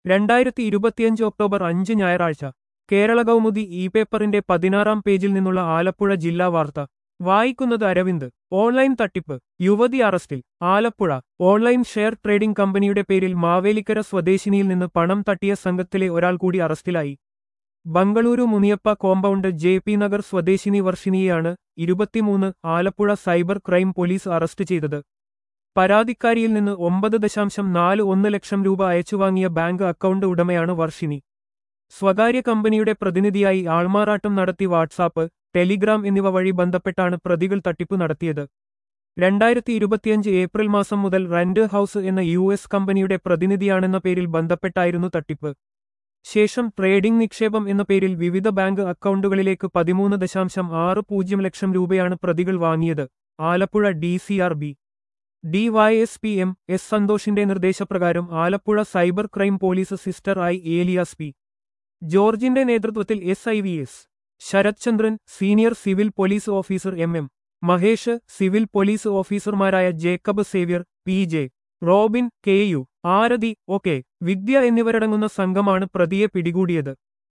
രണ്ടായിരത്തി ഇരുപത്തിയഞ്ച് ഒക്ടോബർ അഞ്ച് ഞായറാഴ്ച കേരള കൗമുദി ഇ പേപ്പറിന്റെ പതിനാറാം പേജിൽ നിന്നുള്ള ആലപ്പുഴ ജില്ലാ വാർത്ത വായിക്കുന്നത് അരവിന്ദ് ഓൺലൈൻ തട്ടിപ്പ് യുവതി അറസ്റ്റിൽ ആലപ്പുഴ ഓൺലൈൻ ഷെയർ ട്രേഡിംഗ് കമ്പനിയുടെ പേരിൽ മാവേലിക്കര സ്വദേശിനിയിൽ നിന്ന് പണം തട്ടിയ സംഘത്തിലെ ഒരാൾ കൂടി അറസ്റ്റിലായി Bengaluru Muniyappa compound J P Nagar സ്വദേശിനി വർഷിനിയെയാണ് ഇരുപത്തിമൂന്ന് Alappuzha cyber crime police arrest ചെയ്തത് പരാതിക്കാരിയിൽ നിന്ന് ഒമ്പത് ദശാംശം നാല് ഒന്ന് ലക്ഷം രൂപ അയച്ചുവാങ്ങിയ ബാങ്ക് അക്കൗണ്ട് ഉടമയാണ് വർഷിനി സ്വകാര്യ കമ്പനിയുടെ പ്രതിനിധിയായി ആൾമാറാട്ടം നടത്തി വാട്സാപ്പ് ടെലിഗ്രാം എന്നിവ വഴി ബന്ധപ്പെട്ടാണ് പ്രതികൾ തട്ടിപ്പ് നടത്തിയത് രണ്ടായിരത്തി ഇരുപത്തിയഞ്ച് ഏപ്രിൽ മാസം മുതൽ റെന്റ് ഹൌസ് എന്ന യു എസ് കമ്പനിയുടെ പ്രതിനിധിയാണെന്ന പേരിൽ ബന്ധപ്പെട്ടായിരുന്നു തട്ടിപ്പ് ശേഷം ട്രേഡിംഗ് നിക്ഷേപം എന്ന പേരിൽ വിവിധ ബാങ്ക് അക്കൗണ്ടുകളിലേക്ക് പതിമൂന്ന് ദശാംശം ആറ് പൂജ്യം ലക്ഷം രൂപയാണ് പ്രതികൾ വാങ്ങിയത് Alappuzha D C R B DYSP M S സന്തോഷിന്റെ നിർദ്ദേശപ്രകാരം ആലപ്പുഴ സൈബർ ക്രൈം പോലീസ് സിസ്റ്റർ ഐ ഏലിയാസ് പി ജോർജിന്റെ നേതൃത്വത്തിൽ S I V S Sarath Chandran senior civil police officer M M Mahesh civil police ഓഫീസർമാരായ Jacob Xavier P J Robin K U Arathi O K Vidya എന്നിവരടങ്ങുന്ന സംഘമാണ് പ്രതിയെ പിടികൂടിയത്